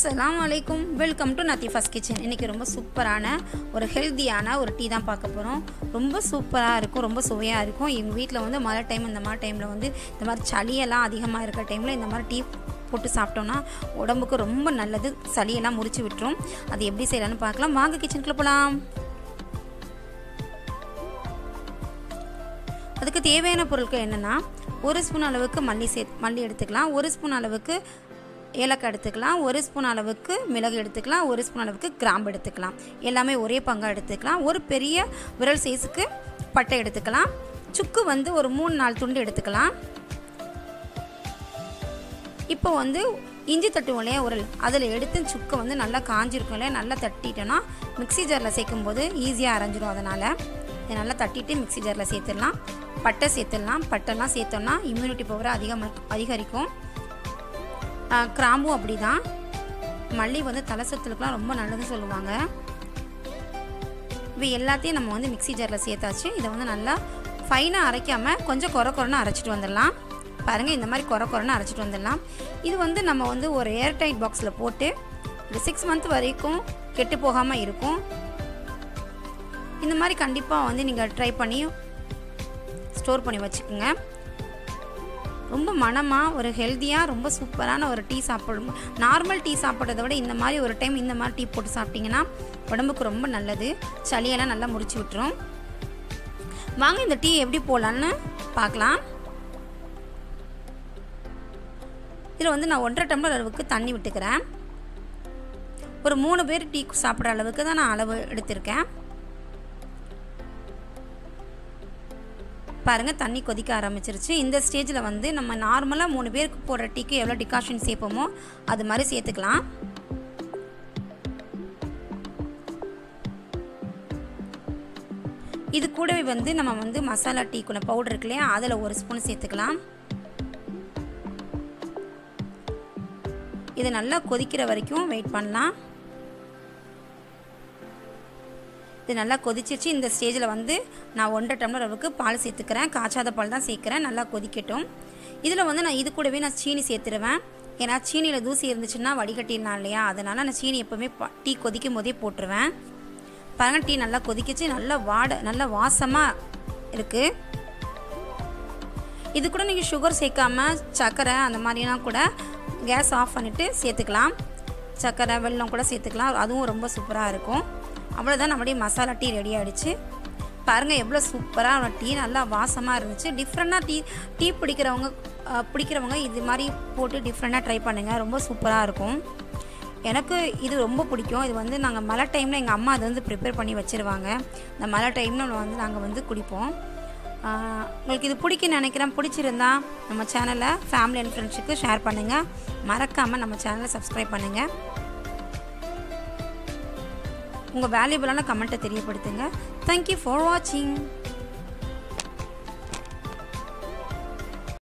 அஸ்ஸலாமு அலைக்கும் welcome to நத்திஃபாஸ் kitchen இன்றைக்கி ரொம்ப சூப்பரான ஒரு ஹெல்த்தியான ஒரு டீ தான் பார்க்க போகிறோம் ரொம்ப சூப்பராக இருக்கும் ரொம்ப சுவையாக இருக்கும் எங்கள் வீட்டில் வந்து மழை டைம் இந்த மாதிரி டைமில் வந்து இந்த மாதிரி சளியெல்லாம் அதிகமாக இருக்கிற டைமில் இந்த மாதிரி டீ போட்டு சாப்பிட்டோம்னா உடம்புக்கு ரொம்ப நல்லது சளியெல்லாம் முறிச்சு விட்டுரும் அது எப்படி செய்யலான்னு பார்க்கலாம் வாங்க கிச்சனுக்குள்ள போகலாம் அதுக்கு தேவையான பொருட்கள் என்னென்னா ஒரு ஸ்பூன் அளவுக்கு மல்லி சே மல்லி எடுத்துக்கலாம் ஒரு ஸ்பூன் அளவுக்கு ஏலக்காய் எடுத்துக்கலாம் ஒரு ஸ்பூன் அளவுக்கு மிளகு எடுத்துக்கலாம் ஒரு ஸ்பூன் அளவுக்கு கிராம்பு எடுத்துக்கலாம் எல்லாமே ஒரே பங்காக எடுத்துக்கலாம் ஒரு பெரிய விரல் சைஸுக்கு பட்டை எடுத்துக்கலாம் சுக்கு வந்து ஒரு மூணு நாலு துண்டு எடுத்துக்கலாம் இப்போ வந்து இஞ்சி தட்டுவோம் இல்லையா உரல் அதில் எடுத்து சுக்கை வந்து நல்லா காஞ்சிருக்கும் இல்லையா நல்லா தட்டிட்டோன்னா மிக்ஸி ஜாரில் சேர்க்கும் போது ஈஸியாக அரைஞ்சிரும் அதனால் இதை நல்லா தட்டிட்டு மிக்ஸி ஜாரில் சேர்த்துடலாம் பட்டை சேர்த்துடலாம் பட்டைலாம் சேர்த்தோம்னா இம்யூனிட்டி பவரை அதிகமாக அதிகரிக்கும் கிராம்பும் அப்படி தான் மல்லி வந்து தலை சுத்தலுக்குலாம் ரொம்ப நல்லதுன்னு சொல்லுவாங்க இப்போ எல்லாத்தையும் நம்ம வந்து மிக்ஸி ஜாரில் சேர்த்தாச்சு இதை வந்து நல்லா ஃபைனாக அரைக்காமல் கொஞ்சம் குறை குறைன்னு அரைச்சிட்டு வந்துடலாம் பாருங்கள் இந்த மாதிரி குறை குறைன்னு அரைச்சிட்டு வந்துடலாம் இது வந்து நம்ம வந்து ஒரு ஏர்டைட் பாக்ஸில் போட்டு ஒரு சிக்ஸ் மந்த் வரைக்கும் கெட்டு போகாமல் இருக்கும் இந்த மாதிரி கண்டிப்பாக வந்து நீங்கள் ட்ரை பண்ணி ஸ்டோர் பண்ணி வச்சுக்கோங்க ரொம்ப மனமாக ஒரு ஹெல்த்தியாக ரொம்ப சூப்பரான ஒரு டீ சாப்பிடும் நார்மல் டீ சாப்பிட்றத விட இந்த மாதிரி ஒரு டைம் இந்த மாதிரி டீ போட்டு சாப்பிட்டிங்கன்னா உடம்புக்கு ரொம்ப நல்லது சளியெல்லாம் நல்லா முடிச்சு விட்டுரும் வாங்க இந்த டீ எப்படி போடலான்னு பார்க்கலாம் இதில் வந்து நான் ஒன்றரை டம்ளர் அளவுக்கு தண்ணி விட்டுக்கிறேன் ஒரு மூணு பேர் டீ சாப்பிட்ற அளவுக்கு தான் நான் அளவு எடுத்திருக்கேன் பாருங்கள் தண்ணி கொதிக்க ஆரம்பிச்சிருச்சு இந்த ஸ்டேஜில் வந்து நம்ம நார்மலாக மூணு பேருக்கு போடுற டீக்கு எவ்வளோ டிகாஷன் சேர்ப்போமோ அது மாதிரி சேர்த்துக்கலாம் இது கூடவே வந்து நம்ம வந்து மசாலா டீக்குள்ள பவுடர் இருக்கு இல்லையா அதில் ஒரு ஸ்பூன் சேர்த்துக்கலாம் இது நல்லா கொதிக்கிற வரைக்கும் வெயிட் பண்ணலாம் இது நல்லா கொதிச்சிருச்சு இந்த ஸ்டேஜில் வந்து நான் ஒன்றரை டம்ளர் அளவுக்கு பால் சேர்த்துக்கிறேன் காய்ச்சாத பால் தான் சேர்க்குறேன் நல்லா கொதிக்கட்டும் இதில் வந்து நான் இது கூடவே நான் சீனி சேர்த்துருவேன் ஏன்னா சீனியில் தூசி இருந்துச்சுன்னா வடிகட்டிடலாம் இல்லையா அதனால் நான் சீனி எப்போவுமே டீ கொதிக்கும் போதே போட்டுருவேன் பாருங்கள் டீ நல்லா கொதிக்கிச்சு நல்லா வாட நல்லா வாசமாக இருக்குது இது கூட நீங்கள் சுகர் சேர்க்காம சர்க்கரை அந்த மாதிரிலாம் கூட கேஸ் ஆஃப் பண்ணிவிட்டு சேர்த்துக்கலாம் சர்க்கரை வெல்லம் கூட சேர்த்துக்கலாம் அதுவும் ரொம்ப சூப்பராக இருக்கும் அவ்வளோதான் நம்மளுடைய மசாலா டீ ரெடி ஆகிடுச்சு பாருங்கள் எவ்வளோ சூப்பராக டீ நல்லா வாசமாக இருந்துச்சு டிஃப்ரெண்ட்டாக டீ டீ பிடிக்கிறவங்க பிடிக்கிறவங்க இது மாதிரி போட்டு டிஃப்ரெண்ட்டாக ட்ரை பண்ணுங்கள் ரொம்ப சூப்பராக இருக்கும் எனக்கு இது ரொம்ப பிடிக்கும் இது வந்து நாங்கள் மழை டைமில் எங்கள் அம்மா அதை வந்து ப்ரிப்பேர் பண்ணி வச்சுருவாங்க இந்த மழை டைமில் வந்து நாங்கள் வந்து குடிப்போம் உங்களுக்கு இது பிடிக்குன்னு நினைக்கிறேன் பிடிச்சிருந்தா நம்ம சேனலை ஃபேமிலி அண்ட் ஃப்ரெண்ட்ஸுக்கு ஷேர் பண்ணுங்கள் மறக்காமல் நம்ம சேனலை சப்ஸ்கிரைப் பண்ணுங்கள் உங்கள் வேல்யூபிளான கமெண்ட்டை தெரியப்படுத்துங்க தேங்க்யூ ஃபார் வாட்சிங்